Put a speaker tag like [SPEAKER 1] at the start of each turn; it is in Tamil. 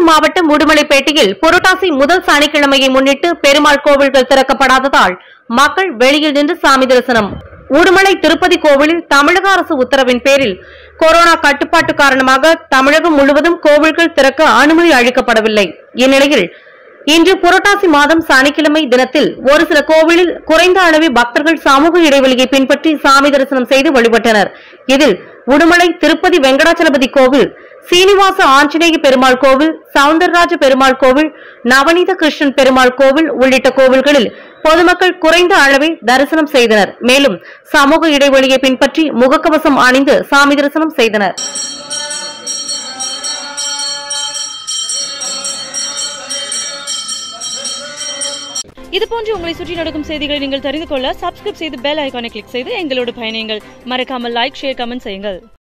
[SPEAKER 1] மாவட்டம் உடுமலைப்பேட்டையில் புரட்டாசி முதல் சனிக்கிழமையை முன்னிட்டு பெருமாள் கோவில்கள் திறக்கப்படாததால் மக்கள் வெளியில் நின்று சாமி தரிசனம் உடுமலை திருப்பதி கோவிலில் தமிழக அரசு உத்தரவின் பேரில் கொரோனா கட்டுப்பாட்டு காரணமாக தமிழகம் முழுவதும் கோவில்கள் திறக்க அனுமதி அளிக்கப்படவில்லை இந்நிலையில் இன்று புரட்டாசி மாதம் சனிக்கிழமை தினத்தில் ஒரு சில கோவிலில் குறைந்த அளவில் பக்தர்கள் சமூக இடைவெளியை பின்பற்றி சாமி தரிசனம் செய்து வழிபட்டனர் இதில் உடுமலை திருப்பதி வெங்கடாச்சலபதி கோவில் சீனிவாச ஆஞ்சநேய பெருமாள் கோவில் சவுந்தரராஜ பெருமாள் கோவில் நவநீத கிருஷ்ணன் பெருமாள் கோவில் உள்ளிட்ட கோவில்களில் பொதுமக்கள் குறைந்த அளவில் தரிசனம் செய்தனர் மேலும் சமூக இடைவெளியை பின்பற்றி முகக்கவசம் அணிந்து சாமி தரிசனம் செய்தனர்
[SPEAKER 2] இது போன்று உங்களை சுற்றி நடக்கும் செய்திகளை நீங்கள் தெரிந்து கொள்ள சப்ஸ்கிரைப் செய்து பெல் ஐகானை கிளிக் செய்து எங்களோடு பயணியுங்கள் மறக்காமல் லைக் ஷேர் கமெண்ட் செய்யுங்கள்